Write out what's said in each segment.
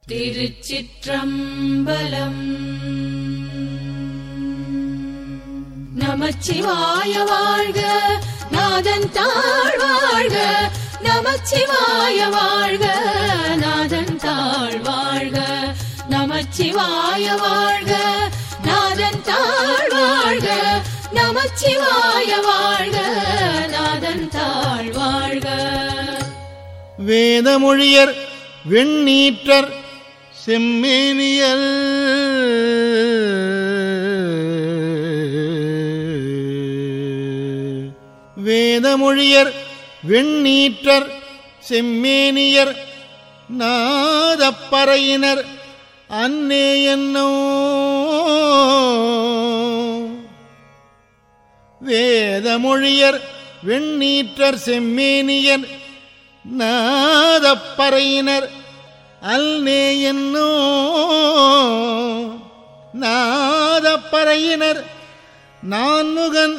திருச்சிற்றம்பலம் நமச்சிவாய வாழ்க நாதன் தாழ் வாழ்க நமச்சிவாய வாழ்க நாதன் தாழ் வாழ்க நமச்சிவாய வாழ்க நாதன் தாழ் வாழ்க நமச்சிவாய வாழ்க நாதன் தாழ் வாழ்க வேதமொழியர் வெண்ணீற்றர் செம்மேனியல் வேதமொழியர் வெண்ணீற்றர் செம்மேனியர் நாதப்பறையினர் அன்னே என்னோ வேதமொழியர் வெண்ணீற்றர் செம்மேனியர் நாதப்பறையினர் அல்நே என்னோ நாதப்பறையினர் நான்முகன்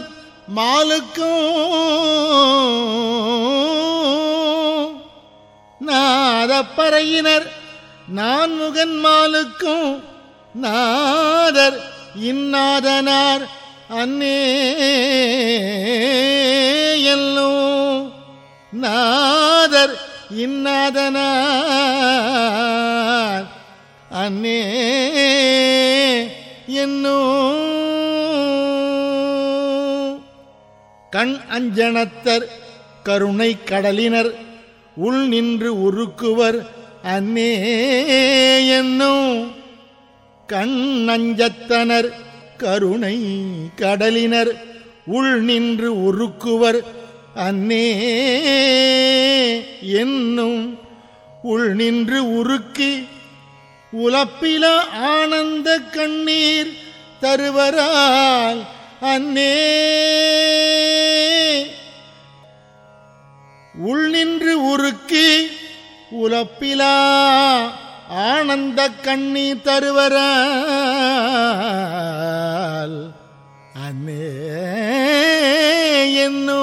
மாலுக்கும் நாதப்பறையினர் நான்முகன் மாலுக்கும் நாதர் இன்னாதனார் அன்னே எல்லோ நாதர் இன்னாதனார் அன்னே என்னோ கண் அஞ்சனத்தர் கருணை கடலினர் உள் நின்று உருக்குவர் அன்னே என்னும் கண் நஞ்சத்தனர் கருணை கடலினர் உள் நின்று உருக்குவர் அன்னே என்னும் உள் நின்று உருக்கி உலப்பில ஆனந்த கண்ணீர் தருவரால் அன்னே உள் நின்று உருக்கி உலப்பிலா ஆனந்த கண்ணீர் தருவரால் அன்னே என்னோ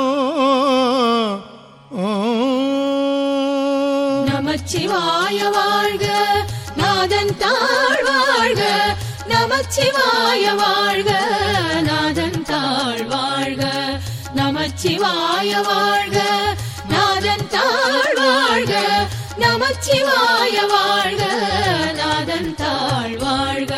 நமச்சிவாய வாழ்க நாதன் தாழ் வாழ்க நமச்சிவாய வாழ்க நாதன் தாழ் வாழ்க நமச்சிவாய வாழ்க நாதன் தாழ் வாழ்க நமச்சிவாய வாழ்க நாதன் தாழ் வாழ்க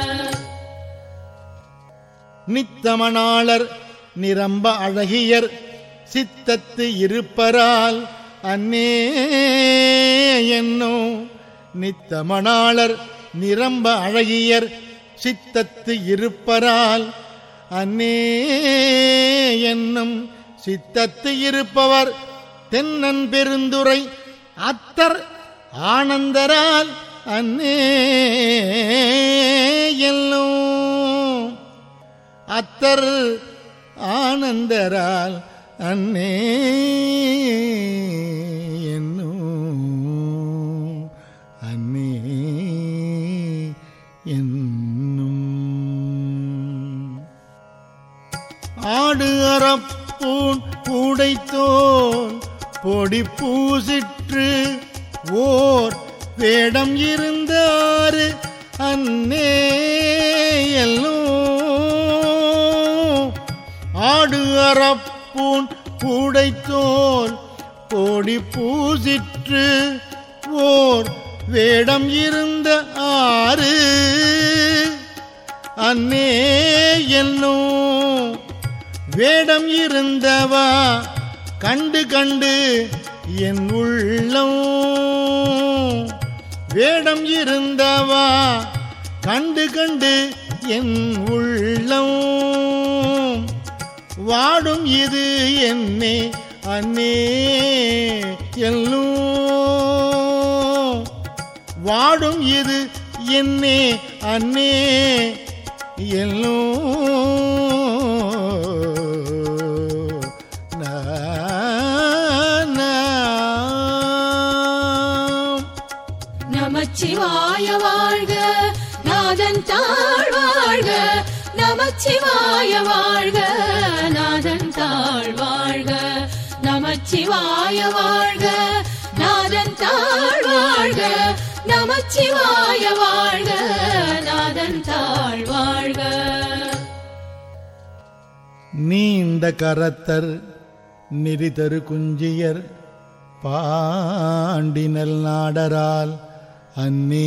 நித்தமணாளர் நிரம்ப அழகியர் சித்தத்து இருப்பரால் அன்னே என்னோ நித்தமணாளர் நிரம்ப அழகியர் சித்தத்து இருப்பரால் அன்னே என்னும் சித்தத்து இருப்பவர் தென்னன் பெருந்துரை அத்தர் ஆனந்தரால் அன்னே எல்லோ அத்தர் ஆனந்தரால் அன்னே என்னோ அன்னே என்னும் ஆடு அறப்பூன் பூடைத்தோன் பொடி பூசிற்று ஓர் வேடம் இருந்தாரு அன்னே எல்லோ ஆடு அறப்பூன் பூடைத்தோன் பொடி பூசிற்று ஓர் வேடம் இருந்த ஆறு அன்னே என்னோ வேடம் இருந்தவா கண்டு கண்டு என் உள்ளம் வேடம் இருந்தவா கண்டு கண்டு என் உள்ளம் வாடும் இது என்னே அன்னே எல்லோ வாடும் இது என்னே அன்னே எல்லோ நா, நா. நமச்சிவாய வாழ்க நாதன் தாழ் வாழ்க நமச்சிவாய வாழ்க நாதன் தாழ் வாழ்க நமச்சிவாய வாழ்க நாதன் தாழ் வாழ்க நமச்சிவாய வாழ்க நாதன் தாழ் வாழ்க நீண்ட கரத்தர் நெறிதரு குஞ்சியர் பாண்டினல் நாடரால் அன்னே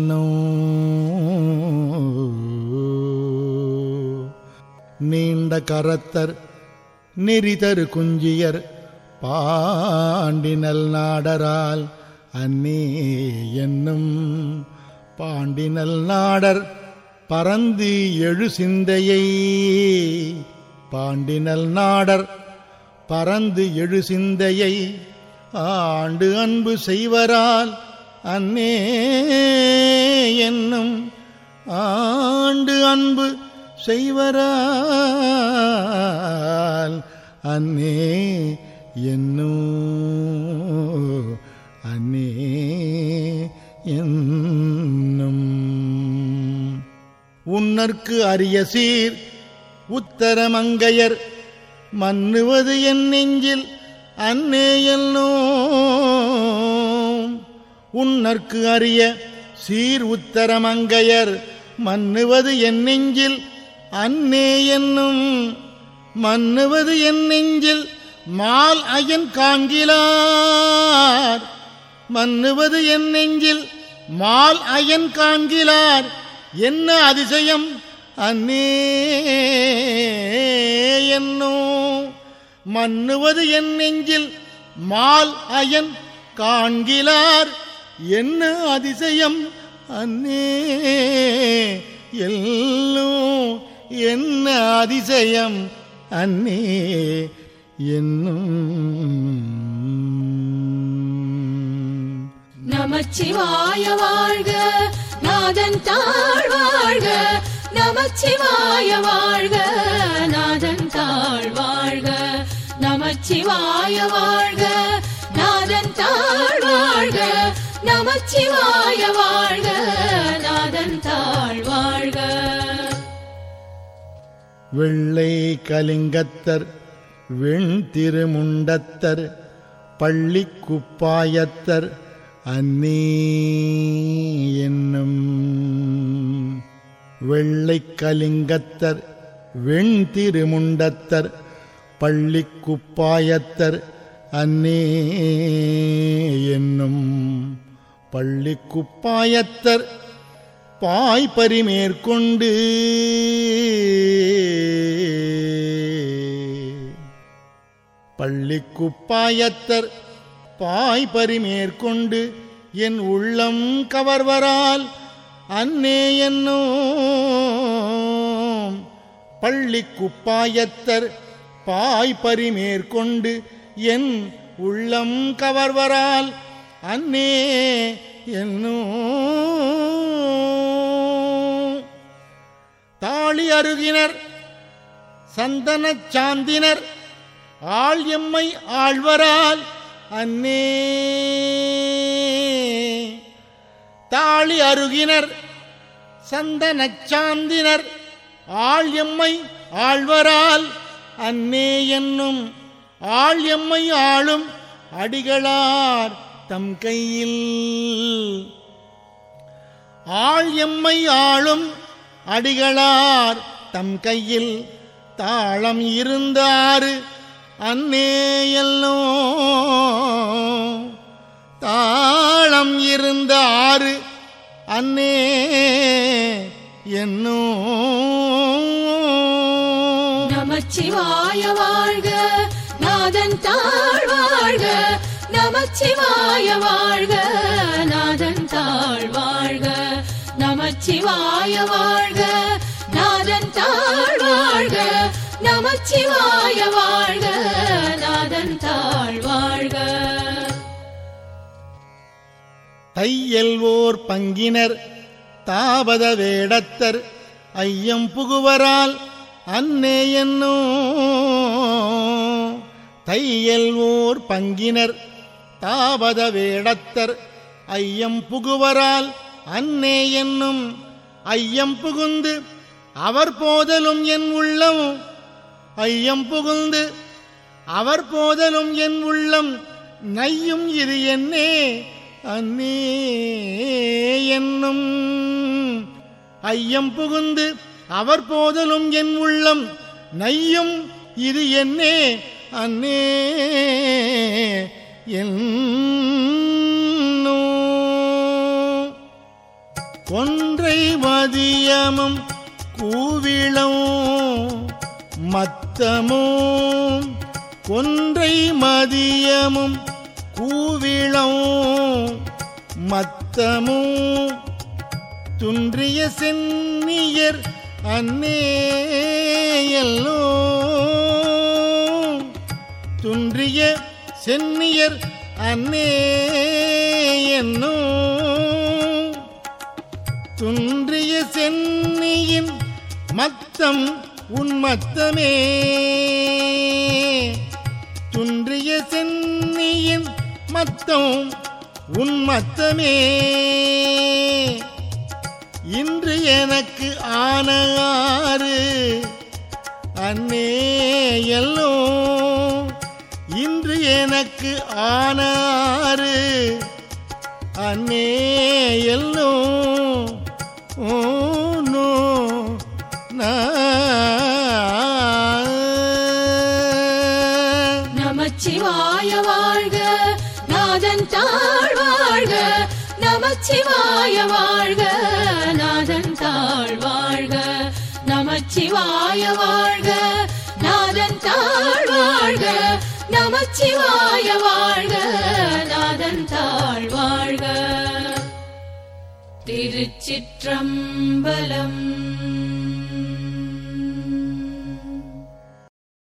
என்னும் நீண்ட கரத்தர் நெறிதரு குஞ்சியர் பாண்டினல் நாடரால் அன்னே என்னும் பாண்டினல் நாடர் பறந்து எழு சிந்தையை பாண்டினல் நாடர் பறந்து எழு சிந்தையை ஆண்டு அன்பு செய்வரால் அன்னே என்னும் ஆண்டு அன்பு செய்வரால் அன்னே என்னும் அன்னே என்னும் உன்னற்கு அரிய சீர் உத்தரமங்கையர் மன்னுவது என் நெஞ்சில் அன்னே என்னும் உன்னற்கு அரிய சீர் உத்தரமங்கையர் மன்னுவது என் நெஞ்சில் அன்னே என்னும் மன்னுவது என் நெஞ்சில் மால் அயன் காண்கிலார் மன்னுவது என் நெஞ்சில் மால் அயன் காண்கிலார் என்ன அதிசயம் அன்னே என்னோ மன்னுவது என் நெஞ்சில் மால் அயன் காண்கிலார் என்ன அதிசயம் அன்னே எல்லோ என்ன அதிசயம் அன்னே என்னும் நமச்சிவாய வாழ்க நாதன் தாழ் வாழ்க நமச்சிவாய வாழ்க நாதன் தாழ் வாழ்க நமச்சிவாய வாழ்க நாதன் தாழ் வாழ்க நமச்சிவாய வாழ்க நாதன் தாழ் வாழ்க வெள்ளை கலிங்கத்தர் வெண் திருமுண்டத்தர் பள்ளி குப்பாயத்தர் அன்னே என்னும் வெள்ளை கலிங்கத்தர் வெண் திருமுண்டத்தர் பள்ளி குப்பாயத்தர் அன்னே என்னும் பள்ளி குப்பாயத்தர் பாய்பறி மேற்கொண்டு பள்ளிக்குப்பாயத்தர் பாய்பறி மேற்கொண்டு என் உள்ளம் கவர்வரால் அன்னே என்னும் பள்ளிக்குப்பாயத்தர் பாய்பறி மேற்கொண்டு என் உள்ளம் கவர்வரால் அன்னே என்னும் தாளி அருகினர் சந்தனச் சாந்தினர் ஆள் எம்மை ஆழ்வரால் அன்னே தாளி அருகினர் சந்தனச் சாந்தினர் ஆள் எம்மை ஆழ்வரால் அன்னே என்னும் ஆள் எம்மை ஆளும் அடிகளார் தம் கையில் ஆள் எம்மை ஆளும் அடிகளார் தம் கையில் தாளம் இருந்தாறு அன்னே எல்லோ தாளம் இருந்த ஆறு அன்னே என்னும் நமச்சிவாய வாழ்க நாதன் தாழ் வாழ்க நமச்சிவாய வாழ்க நாதன் தாழ் வாழ்க நமச்சிவாய வாழ்க நாதன் தாழ் வாழ்க நமச்சிவாய வாழ்க நாதன் தாழ் வாழ்க தையல்வோர் பங்கினர் தாபத வேடத்தர் ஐயம் புகுவரால் அன்னே என்னும் தையல்வோர் பங்கினர் தாபத வேடத்தர் ஐயம் புகுவரால் அன்னே என்னும் ஐயம் புகுந்து அவர் போதலும் என் உள்ளம் ஐயம் புகுந்து அவர் போதலும் என் உள்ளம் நையும் இது என்னே அன்னே என்னும் ஐயம் புகுந்து அவர் போதலும் என் உள்ளம் நையும் இது என்னே அன்னே என்னும் கொன்றை மதியமும் கூவிளம் மத்தமும் கொன்றை மதியமும் கூவிளம் மத்தமும் துன்றிய சென்னியர் அன்னேயல்லோ துன்றிய சென்னியர் அன்னே என்னோ துன்றிய சென்னியின் மத்தம் உன் மத்தமே துன்றிய சென்னியின் மத்தம் உன் மத்தமே இன்று எனக்கு ஆன ஆறு அன்னே எல்லோ இன்று எனக்கு ஆன ஆறு அன்னே எல்லோ ஓ நோ நா நமச்சிவாய வாழ்க நாதன் தாழ் வாழ்க நமச்சிவாய வாழ்க நாதன் தாழ் வாழ்க நமச்சிவாய வாழ்க நாதன் தாழ் வாழ்க நமச்சிவாய வாழ்க நாதன் தாழ் வாழ்க திருச்சிற்றம்பலம்